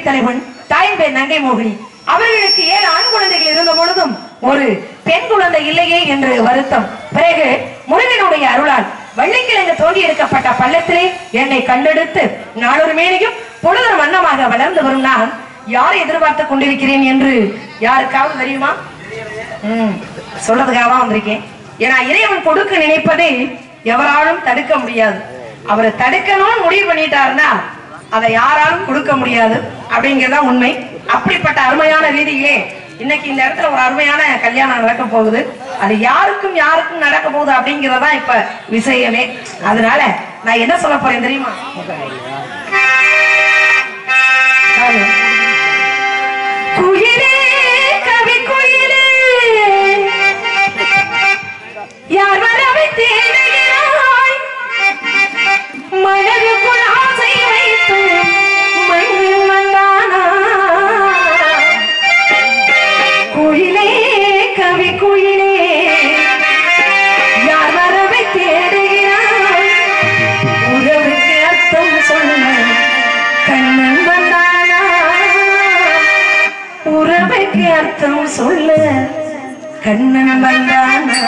தலைவன் தாயின் பேர் நங்கை மோகினி அவர்களுக்கு ஏழு ஆண் குழந்தைகள் இருந்த பொழுதும் ஒரு பெண் குழந்தை இல்லையே என்று வருத்தம் பிறகு முருகனுடைய அருளால் வள்ளிக்கிழங்கு தோண்டி எடுக்கப்பட்ட பள்ளத்திலே என்னை கண்டெடுத்து நாளொரு மேலையும் பொழுதொரு வண்ணமாக வளர்ந்து வரும் நான் யாரை எதிர்பார்த்து கொண்டிருக்கிறேன் என்று யாருக்காவது தெரியுமா ம், சொல்றதுக்காக தான் வந்திருக்கேன் ஏன்னா இறைவன் கொடுக்க நினைப்பதை எவராலும் தடுக்க முடியாது அவரை தடுக்கணும்னு முடிவு பண்ணிட்டாருன்னா அதை யாராலும் கொடுக்க முடியாது அப்படிங்கறதுதான் உண்மை அப்படிப்பட்ட அருமையான ரீதியிலே இன்னைக்கு இந்த இடத்துல ஒரு அருமையான கல்யாணம் நடக்க போகுது அது யாருக்கும் யாருக்கும் நடக்க போகுது அப்படிங்கறதா இப்ப விஷயமே அதனால நான் என்ன சொல்ல போறேன் தெரியுமா ஹலோ. குயிலே கவி குயிலே யார் வரவை தேடுகிறாய் மனதுக்குள் ஆசை வைத்து மண்ணில் வந்தானா குயிலே கவி குயிலே யார் வரவை தேடுகிறாய் உறவுக்கு அர்த்தம் சொல்ல கண்ணன் வந்தானா உறவுக்கு அர்த்தம் சொல்ல கண்ணன் வந்தானா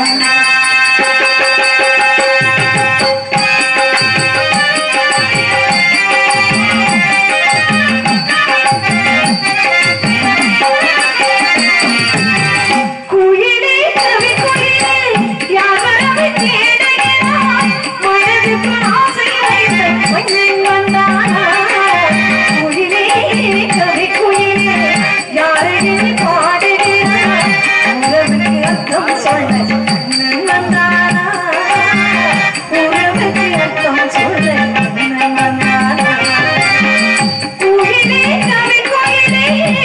குயிலே கவி குயிலே யார் வரவை தேடுகிறாய் மனதுக்கு ஆசை வைத்த மண்ணில் வந்தானா குயிலே கவி குயிலே யாரை நீ பாடுகிறாய் உறவுக்கு அர்த்தம் சொல்ல கண்ணன் வந்தானா உறவுக்கு அர்த்தம் சொல்ல கண்ணன் வந்தானா குயிலே கவி குயிலே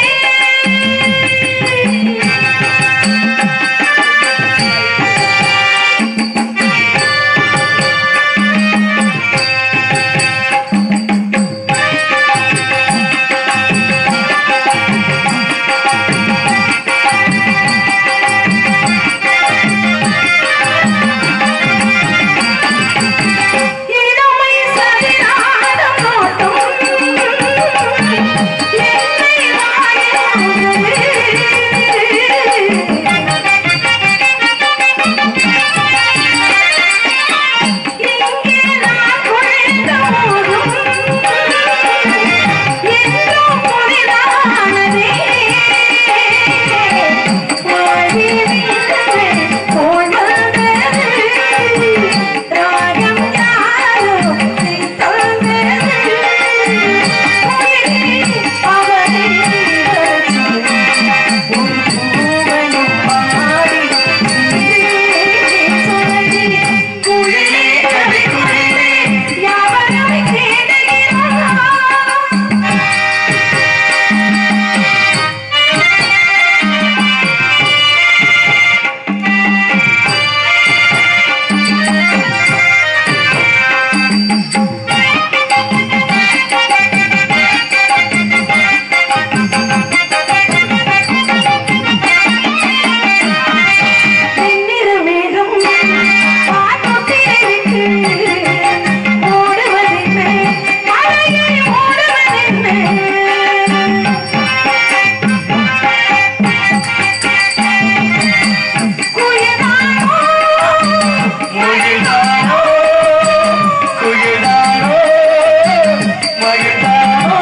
இளமை சதிராட நோட்டம் என்னை வாயாடுது. இங்கே நான் குழைந்த போதும் என்றும் புதிதானதே. வாழி வீரமே போல் வந்தது. ராகம் யாரோ நீ தந்தது. உயிரே அவனை ரசி. ஒரு பூவனம் பாடி சொல்லி குயிலே கவி குயிலே யாவரை தேடுகிறாய் வெண்ணிறமேகம் பாட்டுத்திரைக்கு ஓடுவதென்ன மழையை ஓடுவதென்ன குயிலானோ மகிழ்ந்தானோ குயிலானோ மகிழ்ந்தானோ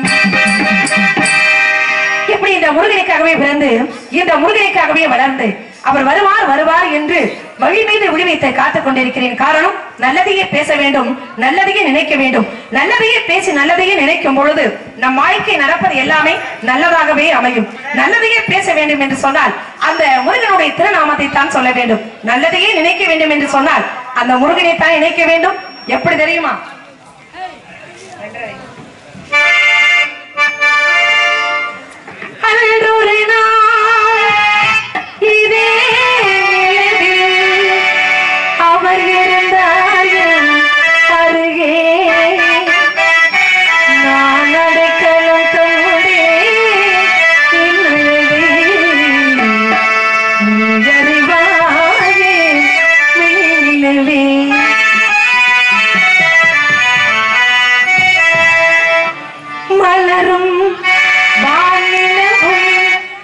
இப்படி இந்த முருகனுக்காகவே பிறந்து இந்த முருகனுக்காகவே வளர்ந்து அவர் வருவார் வருவார் என்று வழி மீது விடுவித்தை காத்துக் கொண்டிருக்கிறேன் காரணம் நல்லதையே பேச வேண்டும் நல்லதையே நினைக்க வேண்டும் நல்லதையே பேசி நல்லதையே நினைக்கும் பொழுது நம் வாழ்க்கை நடப்பது எல்லாமே நல்லதாகவே அமையும் நல்லதையே பேச வேண்டும் என்று சொன்னால் அந்த முருகனுடைய திருநாமத்தை தான் சொல்ல வேண்டும் நல்லதையே நினைக்க வேண்டும் என்று சொன்னால் அந்த முருகனை தான் நினைக்க வேண்டும் எப்படி தெரியுமா அன்றொரு நாள் இதே நிலவில் அவர் இருந்தார் என் அருகே நான் அடைக்கலம் தந்தேன் என் நிலவில். நீ அறிவாயே வெண்ணிலவே. மலரும் வானிலவும்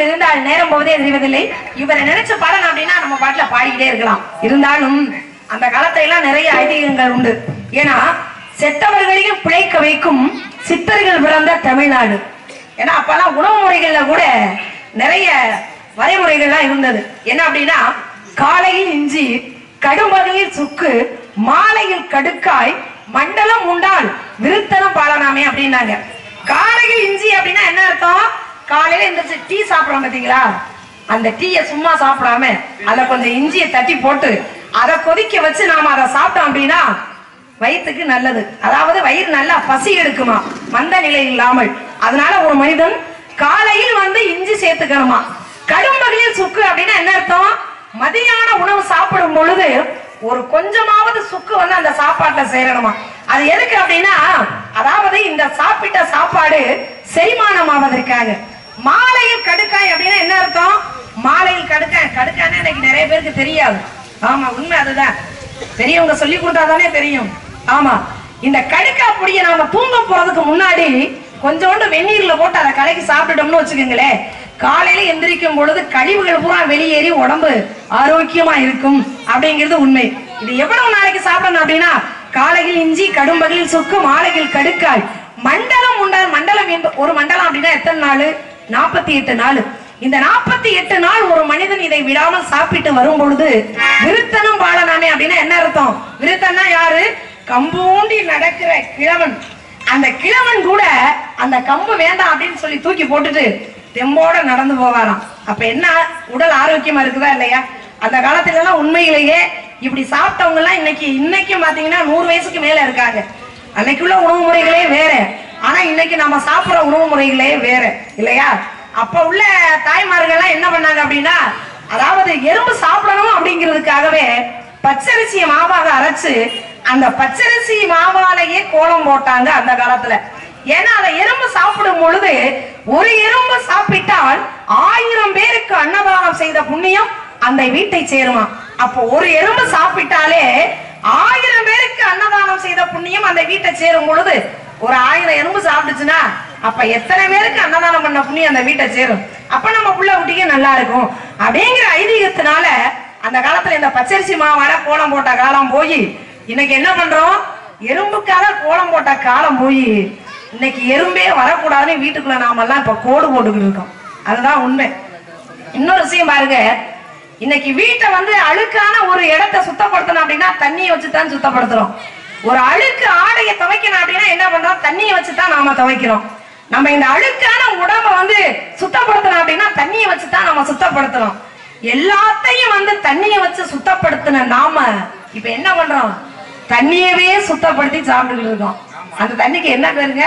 இருந்தால் நேரம் போவதே தெரிவதில்லை இவரை நினைச்சு பாடணும் அப்படின்னா நம்ம பாட்டுல பாடிக்கிட்டே இருக்கலாம் இருந்தாலும் அந்த காலத்துல எல்லாம் நிறைய ஐதீகங்கள் உண்டு ஏன்னா செத்தவர்களையும் பிழைக்க வைக்கும் சித்தர்கள் பிறந்த தமிழ்நாடு ஏன்னா அப்பெல்லாம் உணவு முறைகள்ல கூட நிறைய வரைமுறைகள்லாம் இருந்தது என்ன அப்படின்னா காலையில் இஞ்சி கடும்பகையில் சுக்கு மாலையில் கடுக்காய் மண்டலம் உண்டால் விருத்தனம் பாலனாமே அப்படின்னாங்க காலையில் இஞ்சி அப்படின்னா என்ன அர்த்தம் காலையில எந்திரிச்சு டீ சாப்பிடுறோம் பாத்தீங்களா அந்த டீயை சும்மா சாப்பிடாம அதுல கொஞ்சம் இஞ்சியை தட்டி போட்டு அதை கொதிக்க வச்சு நாம அதை சாப்பிட்டோம் அப்படின்னா வயிற்றுக்கு நல்லது அதாவது வயிறு நல்லா பசி எடுக்குமா மந்த நிலை இல்லாமல் அதனால ஒரு மனிதன் காலையில் வந்து இஞ்சி சேர்த்துக்கணுமா கடும்பகலில் சுக்கு அப்படின்னா என்ன அர்த்தம் மதியான உணவு சாப்பிடும் பொழுது ஒரு கொஞ்சமாவது சுக்கு வந்து அந்த சாப்பாட்டுல சேரணுமா அது எதுக்கு அப்படின்னா அதாவது இந்த சாப்பிட்ட சாப்பாடு செரிமானம் ஆவதற்காக மாலையில் கடுக்காய் அப்படின்னா என்ன அர்த்தம் மாலையில் கடுக்காய் கடுக்காய்னா எனக்கு நிறைய பேருக்கு தெரியாது ஆமா உண்மை அதுதான் பெரியவங்க சொல்லி கொடுத்தாதானே தெரியும் ஆமா இந்த கடுக்கா பொடியை நாம தூங்க போறதுக்கு முன்னாடி கொஞ்சோண்டு வெந்நீர்ல போட்டு அதை கலக்கி சாப்பிட்டுட்டோம்னு வச்சுக்கோங்களேன் காலையில எந்திரிக்கும் பொழுது கழிவுகள் பூரா வெளியேறி உடம்பு ஆரோக்கியமா இருக்கும் அப்படிங்கிறது உண்மை இது எவ்வளவு நாளைக்கு சாப்பிடணும் அப்படின்னா காலையில் இஞ்சி கடும்பகலில் சுக்கு மாலையில் கடுக்காய் மண்டலம் உண்டால் மண்டலம் என்ப- ஒரு மண்டலம் அப்படின்னா எத்தனை நாள் நாற்பத்தி எட்டு நாள் இந்த நாற்பத்தி எட்டு நாள் ஒரு மனிதன் இதை விடாமல் சாப்பிட்டு வரும் பொழுது விருத்தனம் பாலனாமே அப்படின்னா என்ன அர்த்தம் விருத்தன்னா யாரு கம்பூண்டி நடக்கிற கிழவன் அந்த கிழவன் கூட அந்த கம்பு வேண்டாம் அப்படின்னு சொல்லி தூக்கி போட்டுட்டு தெம்போட நடந்து போவாராம் அப்ப என்ன உடல் ஆரோக்கியமா இருக்குதா இல்லையா அந்த காலத்துல எல்லாம் உண்மையிலேயே இப்படி சாப்பிட்டவங்க எல்லாம் இன்னைக்கு இன்னைக்கும் பாத்தீங்கன்னா நூறு வயசுக்கு மேல இருக்காங்க அன்னைக்குள்ள உணவு முறைகளே வேற ஆனா இன்னைக்கு நம்ம சாப்பிடுற உணவு முறைகளே வேற இல்லையா அப்ப உள்ள தாய்மார்கள்லாம் என்ன பண்ணாங்க அப்படின்னா அதாவது எறும்பு சாப்பிடணும் அப்படிங்கிறதுக்காகவே பச்சரிசியை மாவாக அரைச்சு அந்த பச்சரிசி மாவாலேயே கோலம் போட்டாங்க அந்த காலத்துல ஏன்னா அந்த எறும்பு சாப்பிடும் பொழுது ஒரு எறும்பு சாப்பிட்டால் ஆயிரம் பேருக்கு அன்னதானம் செய்த புண்ணியம் அந்த வீட்டை சேருமா அப்போ ஒரு எறும்பு சாப்பிட்டாலே ஆயிரம் பேருக்கு அன்னதானம் செய்த புண்ணியம் அந்த வீட்டை சேரும் பொழுது ஒரு ஆயிரம் எறும்பு சாப்பிட்டுச்சுன்னா அப்ப எத்தனை பேருக்கு அன்னதானம் பண்ண புண்ணியம் அந்த வீட்டை சேரும் அப்ப நம்ம புள்ள குட்டிக்கு நல்லா இருக்கும் அப்படிங்கிற ஐதீகத்தினால அந்த காலத்துல இந்த பச்சரிசி மாவால கோலம் போட்ட காலம் போய் இன்னைக்கு என்ன பண்றோம் எறும்புக்காக கோலம் போட்ட காலம் போய் இன்னைக்கு எறும்பே வரக்கூடாதுன்னு வீட்டுக்குள்ள நாமெல்லாம் இப்ப கோடு போட்டுக்கிட்டு இருக்கோம் அதுதான் உண்மை இன்னொரு விஷயம் பாருங்க இன்னைக்கு வீட்டை வந்து அழுக்கான ஒரு இடத்தை சுத்தப்படுத்தணும் அப்படின்னா தண்ணியை வச்சு தான் சுத்தப்படுத்துறோம் ஒரு அழுக்கு ஆடையை துவைக்கணும் அப்படின்னா என்ன பண்றோம் தண்ணியை வச்சு தான் நாம துவைக்கிறோம் நம்ம இந்த அழுக்கான உடம்ப வந்து சுத்தப்படுத்தணும் அப்படின்னா தண்ணியை வச்சு தான் நம்ம சுத்தப்படுத்துறோம் எல்லாத்தையும் வந்து தண்ணியை வச்சு சுத்தப்படுத்தின நாம இப்ப என்ன பண்றோம் தண்ணியவே சுத்தப்படுத்தி சாப்பிட்டுக்கிட்டு இருக்கோம் அந்த தண்ணிக்கு என்ன பேருங்க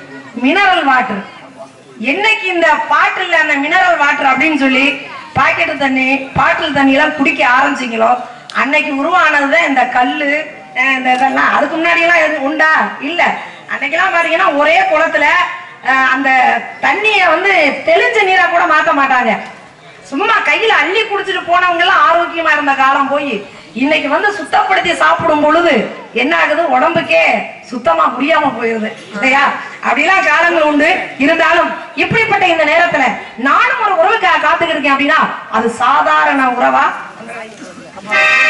மினரல் வாட்டர் என்னைக்கு இந்த பாட்டில் அந்த மினரல் வாட்டர் அப்படின்னு சொல்லி பாக்கெட்டு தண்ணி பாட்டில் தண்ணி எல்லாம் குடிக்க ஆரம்பிச்சீங்களோ அன்னைக்கு உருவானதுதான் இந்த கல்லு அஹ் இந்த இதெல்லாம் அதுக்கு முன்னாடி எல்லாம் எதுவும் உண்டா இல்ல அன்னைக்கெல்லாம் பாத்தீங்கன்னா ஒரே குளத்துல அஹ் அந்த தண்ணிய வந்து தெளிஞ்ச நீரா கூட மாத்த மாட்டாங்க சும்மா கையில அள்ளி குடிச்சிட்டு போனவங்க எல்லாம் ஆரோக்கியமா இருந்த காலம் போய் இன்னைக்கு வந்து சுத்தப்படுத்தி சாப்பிடும் பொழுது என்ன ஆகுது உடம்புக்கே சுத்தமா முடியாம போயிருது இல்லையா அப்படிலாம் காலங்கள் உண்டு இருந்தாலும் இப்படிப்பட்ட இந்த நேரத்துல நானும் ஒரு உறவுக்காக காத்துக்கிட்டு இருக்கேன் அப்படின்னா அது சாதாரண உறவா